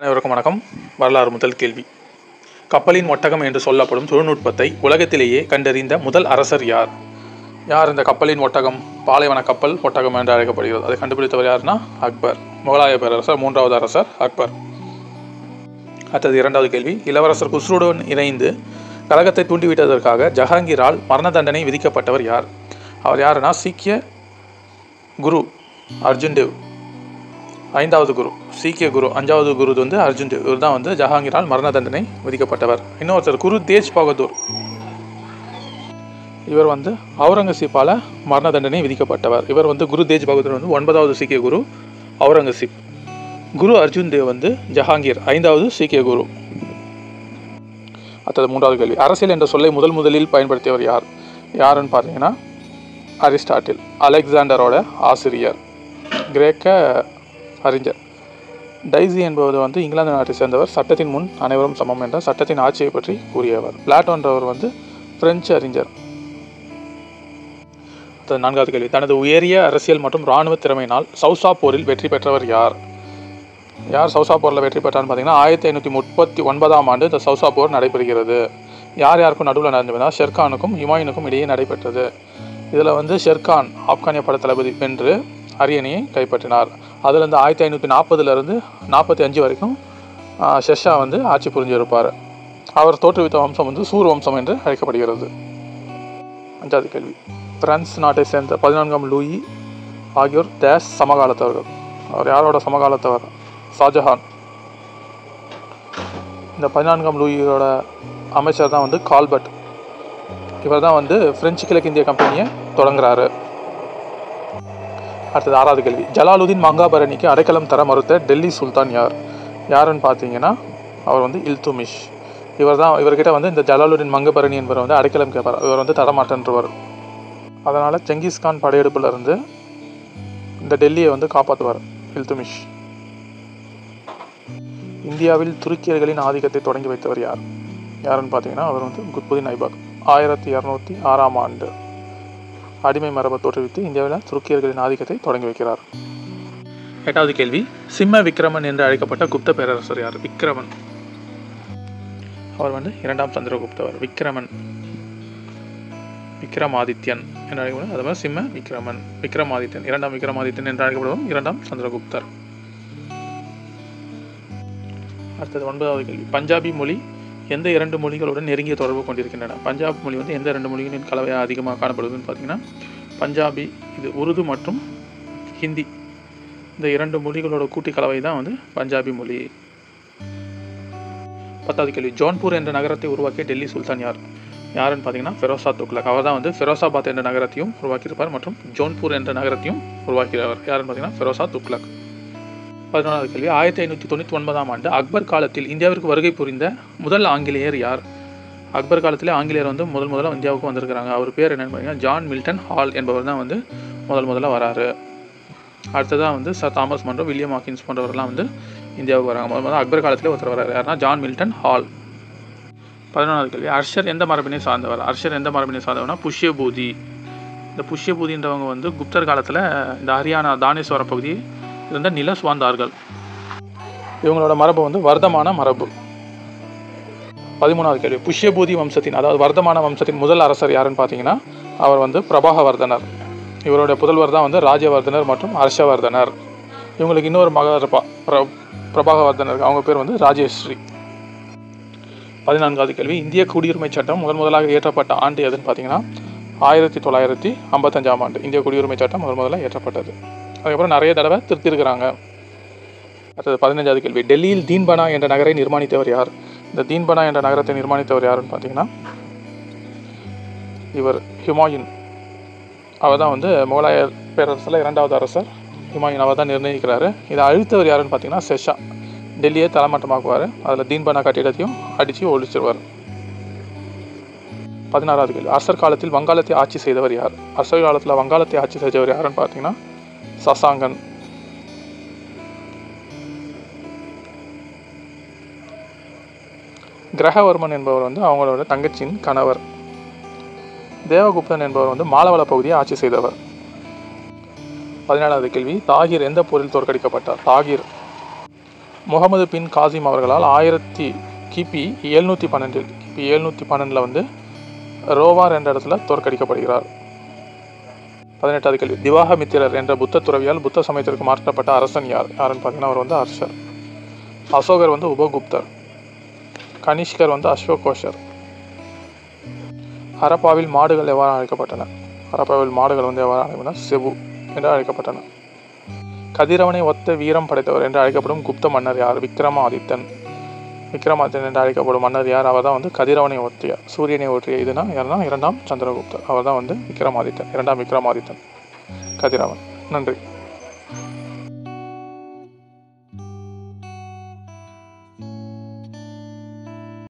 அனைவருக்கும் வணக்கம் வரலாறு முதல் கேள்வி கப்பலின் ஒட்டகம் என்று சொல்லப்படும் தொழில்நுட்பத்தை உலகத்திலேயே கண்டறிந்த முதல் அரசர் யார் யார் இந்த கப்பலின் ஒட்டகம் பாலைவன கப்பல் ஒட்டகம் என்று அழைக்கப்படுகிறது அதை கண்டுபிடித்தவர் யாருன்னா அக்பர் முகலாய பேரரசர் மூன்றாவது அரசர் அக்பர் அடுத்தது இரண்டாவது கேள்வி இளவரசர் குஸ்ருடன் இணைந்து கலகத்தை தூண்டிவிட்டதற்காக ஜஹாங்கீரால் மரண தண்டனை விதிக்கப்பட்டவர் யார் அவர் யாருன்னா சீக்கிய குரு அர்ஜுன் தேவ் ஐந்தாவது குரு சீக்கிய குரு அஞ்சாவது குரு வந்து அர்ஜுன் தேவ் இவர் தான் வந்து ஜஹாங்கீரால் மரண தண்டனை விதிக்கப்பட்டவர் இன்னொருத்தர் குரு தேஜ் பகதூர் இவர் வந்து அவுரங்கசீப்பால மரண தண்டனை விதிக்கப்பட்டவர் இவர் வந்து குரு தேஜ் பகதூர் வந்து ஒன்பதாவது சீக்கிய குரு அவுரங்கசீப் குரு அர்ஜுன் தேவ் வந்து ஜஹாங்கீர் ஐந்தாவது சீக்கிய குரு அடுத்தது மூன்றாவது கேள்வி அரசியல் என்ற சொல்லை முதல் முதலில் பயன்படுத்தியவர் யார் யாருன்னு பார்த்தீங்கன்னா அரிஸ்டாட்டில் அலெக்சாண்டரோட ஆசிரியர் கிரேக்க அறிஞர் டைசி என்பவர் வந்து இங்கிலாந்து நாட்டை சேர்ந்தவர் சட்டத்தின் முன் அனைவரும் சமம் என்ற சட்டத்தின் ஆட்சியை பற்றி கூறியவர் பிளாட்டோன்றவர் வந்து பிரெஞ்சு அறிஞர் அடுத்தது நான்காவது கேள்வி தனது உயரிய அரசியல் மற்றும் இராணுவ திறமையினால் சௌசா போரில் வெற்றி பெற்றவர் யார் யார் சௌசா போரில் வெற்றி பெற்றார்னு பார்த்தீங்கன்னா ஆயிரத்தி ஐநூற்றி முப்பத்தி ஒன்பதாம் ஆண்டு இந்த சௌசா போர் நடைபெறுகிறது யார் யாருக்கும் நடுவில் நடந்ததுன்னா ஷெர்கானுக்கும் ஹுமாயூனுக்கும் இடையே நடைபெற்றது இதில் வந்து ஷெர்கான் ஆப்கானிய பட தளபதி வென்று அரியணையை கைப்பற்றினார் அதுலேருந்து ஆயிரத்தி ஐநூற்றி நாற்பதுலேருந்து நாற்பத்தி அஞ்சு வரைக்கும் ஆஹ், ஷெர்ஷா வந்து ஆட்சி புரிஞ்சிருப்பார் அவர் தோற்றுவித்த வம்சம் வந்து சூர் வம்சம் என்று அழைக்கப்படுகிறது அஞ்சாவது கேள்வி பிரான்ஸ் நாட்டை சேர்ந்த பதினான்காம் லூயி ஆகியோர் டேஸ் சமகாலத்தவர்கள் அவர் யாரோட சமகாலத்தவர் ஷாஜஹான் இந்த பதினான்காம் லூயியோட அமைச்சர் தான் வந்து கால்பர்ட் இவர் தான் வந்து பிரெஞ்சு கிழக்கிந்திய கம்பெனியை தொடங்குறாரு அடுத்தது ஆறாவது கேள்வி ஜலாலுதீன் மங்காபரணிக்கு அடைக்கலம் தர மறுத்த டெல்லி சுல்தான் யார் யாருன்னு பார்த்தீங்கன்னா அவர் வந்து இல்துமிஷ் இவர் தான் இவர்கிட்ட வந்து இந்த ஜலாலுதீன் மங்கபரணி என்பவர் வந்து அடைக்கலம் கேட்பார் இவர் வந்து தரமாட்டேன்றவர் அதனால் செங்கிஸ்கான் படையெடுப்புல இருந்து இந்த டெல்லியை வந்து காப்பாற்றுவார் இல்துமிஷ் இந்தியாவில் துருக்கியர்களின் ஆதிக்கத்தை தொடங்கி வைத்தவர் யார் யாருன்னு பார்த்தீங்கன்னா அவர் வந்து குத்புதீன் ஐபாக் ஆயிரத்தி இரநூத்தி ஆறாம் ஆண்டு அடிமை மரபை தோற்றுவித்து இந்தியாவில் துருக்கியர்களின் ஆதிக்கத்தை தொடங்கி வைக்கிறார் எட்டாவது கேள்வி சிம்ம விக்ரமன் என்று அழைக்கப்பட்ட குப்த பேரரசர் யார் விக்ரமன் அவர் வந்து இரண்டாம் சந்திரகுப்தவர் விக்ரமன் விக்ரமாதித்யன் என்று அழைக்கப்படும் அது மாதிரி சிம்ம விக்ரமன் விக்ரமாதித்யன் இரண்டாம் விக்ரமாதித்யன் என்று அழைக்கப்படும் இரண்டாம் சந்திரகுப்தர் அடுத்தது ஒன்பதாவது கேள்வி பஞ்சாபி மொழி எந்த இரண்டு மொழிகளுடன் நெருங்கிய தொடர்பு கொண்டிருக்கின்றன பஞ்சாப் மொழி வந்து எந்த இரண்டு மொழிகளின் கலவையாக அதிகமாக காணப்படுதுன்னு பார்த்தீங்கன்னா பஞ்சாபி இது உருது மற்றும் ஹிந்தி இந்த இரண்டு மொழிகளோட கூட்டி கலவை தான் வந்து பஞ்சாபி மொழி பத்தாவது கேள்வி ஜோன்பூர் என்ற நகரத்தை உருவாக்கிய டெல்லி சுல்தான் யார் யாருன்னு பார்த்தீங்கன்னா ஃபெரோசா துக்லக் அவர் தான் வந்து ஃபெரோசாபாத் என்ற நகரத்தையும் உருவாக்கியிருப்பார் மற்றும் ஜோன்பூர் என்ற நகரத்தையும் உருவாக்கிறவர் யாருன்னு பார்த்தீங்கன்னா ஃபெரோசா துக்லக் பதினொன்றாவது கேள்வி ஆயிரத்தி ஐநூற்றி தொண்ணூற்றி ஒன்பதாம் ஆண்டு அக்பர் காலத்தில் இந்தியாவிற்கு வருகை புரிந்த முதல் ஆங்கிலேயர் யார் அக்பர் காலத்தில் ஆங்கிலேயர் வந்து முதல் முதல்ல இந்தியாவுக்கு வந்திருக்கிறாங்க அவர் பேர் என்னன்னு பார்த்தீங்கன்னா ஜான் மில்டன் ஹால் என்பவர் தான் வந்து முதல் முதல்ல வராரு அடுத்ததாக வந்து sir Thomas Munro William Hawkins போன்றவர்கள்லாம் வந்து இந்தியாவுக்கு வராங்க முதல் முதல்ல அக்பர் காலத்தில் ஒருத்தர் வராரு யாருன்னா ஜான் மில்டன் ஹால் பதினொன்றாவது கேள்வி அர்ஷர் எந்த மரபினை சார்ந்தவர் அர்ஷர் எந்த மரபினை சார்ந்தவர்னா புஷ்யபூதி இந்த புஷ்யபூதின்றவங்க வந்து குப்தர் காலத்தில் இந்த ஹரியானா தானேஸ்வர பகுதி இருந்த நில சுவாந்தார்கள் இவங்களோட மரபு வந்து வர்த்தமான மரபு பதிமூணாவது கேள்வி புஷ்யபூதி வம்சத்தின் அதாவது வர்த்தமான வம்சத்தின் முதல் அரசர் யாருன்னு பார்த்தீங்கன்னா அவர் வந்து பிரபாகவர்தனர் இவருடைய புதல்வர் தான் வந்து ராஜவர்தனர் மற்றும் ஹர்ஷவர்தனர் இவங்களுக்கு இன்னொரு மக இருப்பா பிர- பிரபாகவர்தனர் அவங்க பேர் வந்து ராஜேஸ்ரீ பதினான்காவது கேள்வி இந்திய குடியுரிமை சட்டம் முதன் முதலாக இயற்றப்பட்ட ஆண்டு எதுன்னு பார்த்தீங்கன்னா ஆயிரத்தி தொள்ளாயிரத்தி ஐம்பத்தஞ்சாம் ஆண்டு இந்திய குடியுரிமை சட்டம் முதன் முதல்ல இயற்றப்பட்டது அதுக்கப்புறம் நிறைய தடவை திருத்திருக்கிறாங்க அடுத்தது பதினஞ்சாவது கேள்வி டெல்லியில் தீன்பனா என்ற நகரை நிர்மாணித்தவர் யார் இந்த தீன்பனா என்ற நகரத்தை நிர்மாணித்தவர் யாருன்னு பார்த்தீங்கன்னா இவர் ஹுமாயூன் அவர் தான் வந்து முகலாய பேரரசில் இரண்டாவது அரசர் ஹுமாயூன் அவர் தான் நிர்ணயிக்கிறாரு இதை அழித்தவர் யாருன்னு பார்த்தீங்கன்னா ஷெஷா டெல்லியை தலைமட்டமாக்குவார் அதில் தீன்பனா கட்டிடத்தையும் அடித்து ஒழிச்சிருவார் பதினாறாவது கேள்வி அரசர் காலத்தில் வங்காளத்தை ஆட்சி செய்தவர் யார் அரசர் காலத்தில் வங்காளத்தை ஆட்சி செய்தவர் யாருன்னு பார்த்தீங்கன்னா சசாங்கன் கிரகவர்மன் என்பவர் வந்து அவங்களோட தங்கச்சியின் கணவர் தேவகுப்தன் என்பவர் வந்து மாலவள பகுதியை ஆட்சி செய்தவர் பதினேழாவது கேள்வி தாகிர் எந்த போரில் தோற்கடிக்கப்பட்டார் தாகிர் முகமது பின் காசிம் அவர்களால் ஆயிரத்தி கிபி எழுநூற்றி பன்னெண்டில் கிபி எழுநூற்றி பன்னெண்டில் வந்து ரோவார் என்ற இடத்துல தோற்கடிக்கப்படுகிறார் பதினெட்டாவது கேள்வி திவாகமித்திரர் என்ற புத்த துறவியால் புத்த சமயத்திற்கு மாற்றப்பட்ட அரசன் யார் யாருன்னு பார்த்தீங்கன்னா அவர் வந்து அரசர் அசோகர் வந்து உபகுப்தர் கனிஷ்கர் வந்து அஸ்வகோஷர் ஹரப்பாவில் மாடுகள் எவ்வாறு அழைக்கப்பட்டன ஹரப்பாவில் மாடுகள் வந்து எவ்வாறு அழைக்கப்பட்டன செபு என்று அழைக்கப்பட்டன கதிரவனை ஒத்த வீரம் படைத்தவர் என்று அழைக்கப்படும் குப்த மன்னர் யார் விக்ரமாதித்தன் விக்ரமாதித்தன் என்று அழைக்கப்படும் மன்னர் யார் அவர் தான் வந்து கதிரவனை ஒற்றிய சூரியனை ஒற்றிய இதுனா யாருன்னா இரண்டாம் சந்திரகுப்தர் அவர் தான் வந்து விக்ரமாதித்தன் இரண்டாம் விக்ரமாதித்தன் கதிரவன் நன்றி